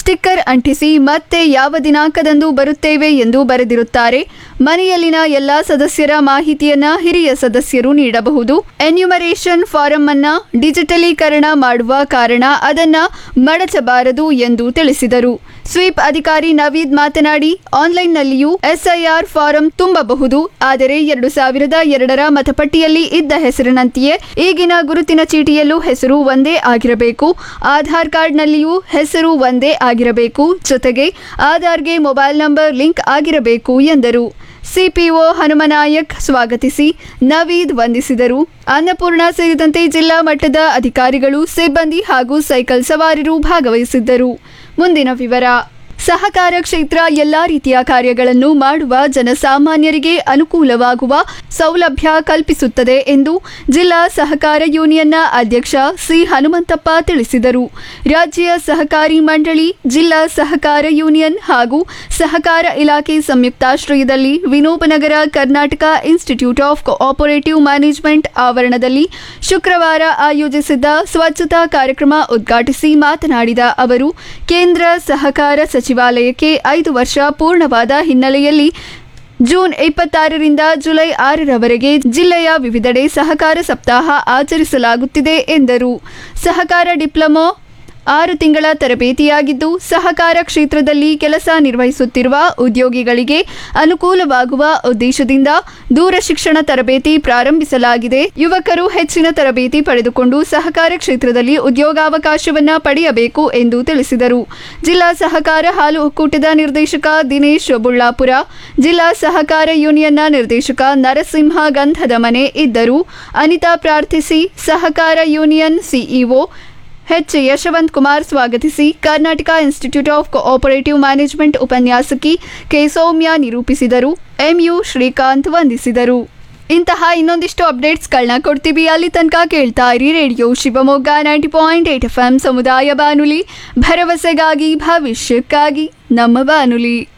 sticker ಅಂಟಿಸಿ ಮತ್ತೆ ಯಾವ ದಿನಾಂಕದಂದು ಬರುತ್ತೇವೆ ಎಂದು ಬರೆದಿರುತ್ತಾರೆ ಮನೆಯಲ್ಲಿನ ಎಲ್ಲಾ ಸದಸ್ಯರ ಮಾಹಿತಿಯನ್ನ ಹಿರಿಯ ಸದಸ್ಯರು ನೀಡಬಹುದು ಎನ್ಯುಮರೇಷನ್ ಫಾರಂ ಅನ್ನ ಡಿಜಿಟಲೀಕರಣ ಮಾಡುವ ಕಾರಣ ಅದನ್ನ ಮಡಚಬಾರದು ಎಂದು ತಿಳಿಸಿದರು ಸ್ವೀಪ್ ಅಧಿಕಾರಿ ನವೀದ್ ಮಾತನಾಡಿ ಆನ್ಲೈನ್ನಲ್ಲಿಯೂ ಎಸ್ಐಆರ್ ಫಾರಂ ತುಂಬಬಹುದು ಆದರೆ ಎರಡು ಸಾವಿರದ ಎರಡರ ಮತಪಟ್ಟಿಯಲ್ಲಿ ಇದ್ದ ಹೆಸರಿನಂತೆಯೇ ಈಗಿನ ಗುರುತಿನ ಚೀಟಿಯಲ್ಲೂ ಹೆಸರು ಒಂದೇ ಆಗಿರಬೇಕು ಆಧಾರ್ ಕಾರ್ಡ್ನಲ್ಲಿಯೂ ಹೆಸರು ಒಂದೇ ಆಗಿರಬೇಕು ಜೊತೆಗೆ ಆಧಾರ್ಗೆ ಮೊಬೈಲ್ ನಂಬರ್ ಲಿಂಕ್ ಆಗಿರಬೇಕು ಎಂದರು ಸಿಪಿಒ ಹನುಮನಾಯಕ್ ಸ್ವಾಗತಿಸಿ ನವೀದ್ ವಂದಿಸಿದರು ಅನ್ನಪೂರ್ಣ ಸೇರಿದಂತೆ ಜಿಲ್ಲಾ ಮಟ್ಟದ ಅಧಿಕಾರಿಗಳು ಸಿಬ್ಬಂದಿ ಹಾಗೂ ಸೈಕಲ್ ಸವಾರರು ಭಾಗವಹಿಸಿದ್ದರು ಮುಂದಿನ ವಿವರ ಸಹಕಾರ ಕ್ಷೇತ್ರ ಎಲ್ಲಾ ರೀತಿಯ ಕಾರ್ಯಗಳನ್ನು ಮಾಡುವ ಜನಸಾಮಾನ್ಯರಿಗೆ ಅನುಕೂಲವಾಗುವ ಸೌಲಭ್ಯ ಕಲ್ಪಿಸುತ್ತದೆ ಎಂದು ಜಿಲ್ಲಾ ಸಹಕಾರ ಯೂನಿಯನ್ನ ಅಧ್ಯಕ್ಷ ಸಿ ಹನುಮಂತಪ್ಪ ತಿಳಿಸಿದರು ರಾಜ್ಯ ಸಹಕಾರಿ ಮಂಡಳಿ ಜಿಲ್ಲಾ ಸಹಕಾರ ಯೂನಿಯನ್ ಹಾಗೂ ಸಹಕಾರ ಇಲಾಖೆ ಸಂಯುಕ್ತಾಶ್ರಯದಲ್ಲಿ Vinobanagar Karnataka institute of cooperative management ಆವರಣದಲ್ಲಿ ಶುಕ್ರವಾರ ಆಯೋಜಿಸಿದ್ದ ಸ್ವಚ್ಛತಾ ಕಾರ್ಯಕ್ರಮ ಉದ್ಘಾಟಿಸಿ ಮಾತನಾಡಿದ ಅವರು ಕೇಂದ್ರ ಸಹಕಾರ ಸಚಿವಾಲಯಕ್ಕೆ ಐದು ವರ್ಷ ಪೂರ್ಣವಾದ ಹಿನ್ನೆಲೆಯಲ್ಲಿ ಜೂನ್ ಇಪ್ಪತ್ತಾರರಿಂದ ಜುಲೈ ಆರರವರೆಗೆ ಜಿಲ್ಲೆಯ ವಿವಿಧೆಡೆ ಸಹಕಾರ ಸಪ್ತಾಹ ಆಚರಿಸಲಾಗುತ್ತಿದೆ ಎಂದರು ಸಹಕಾರ ಡಿಪ್ಲೊಮೊ ಆರು ತಿಂಗಳ ತರಬೇತಿಯಾಗಿದ್ದು ಸಹಕಾರ ಕ್ಷೇತ್ರದಲ್ಲಿ ಕೆಲಸ ನಿರ್ವಹಿಸುತ್ತಿರುವ ಉದ್ಯೋಗಿಗಳಿಗೆ ಅನುಕೂಲವಾಗುವ ಉದ್ದೇಶದಿಂದ ದೂರ ಶಿಕ್ಷಣ ತರಬೇತಿ ಪ್ರಾರಂಭಿಸಲಾಗಿದೆ ಯುವಕರು ಹೆಚ್ಚಿನ ತರಬೇತಿ ಪಡೆದುಕೊಂಡು ಸಹಕಾರ ಕ್ಷೇತ್ರದಲ್ಲಿ ಉದ್ಯೋಗಾವಕಾಶವನ್ನ ಪಡೆಯಬೇಕು ಎಂದು ತಿಳಿಸಿದರು ಜಿಲ್ಲಾ ಸಹಕಾರ ಹಾಲು ಒಕ್ಕೂಟದ ನಿರ್ದೇಶಕ ದಿನೇಶ್ ಬುಳ್ಳಾಪುರ ಜಿಲ್ಲಾ ಸಹಕಾರ ಯೂನಿಯನ್ನ ನಿರ್ದೇಶಕ ನರಸಿಂಹ ಗಂಧದ ಮನೆ ಇದ್ದರು ಅನಿತಾ ಪ್ರಾರ್ಥಿಸಿ ಸಹಕಾರ union CEO H Yashwanth Kumar ಸ್ವಾಗತಿಸಿ Karnataka institute of cooperative management ಉಪನ್ಯಾಸಕಿ ಕೆ ಸೌಮ್ಯ ನಿರೂಪಿಸಿದರು ಎಂಯು ಶ್ರೀಕಾಂತ್ ವಂದಿಸಿದರು ಇಂತಹ ಇನ್ನೊಂದಿಷ್ಟು ಅಪ್ಡೇಟ್ಸ್ಗಳನ್ನ ಕೊಡ್ತೀವಿ ಅಲ್ಲಿ ತನಕ ಕೇಳ್ತಾ ಇರಿ radio Shivamogga ninety point eight F M ಸಮುದಾಯ ಬಾನುಲಿ ಭರವಸೆಗಾಗಿ ಭವಿಷ್ಯಕ್ಕಾಗಿ ನಮ್ಮ ಬಾನುಲಿ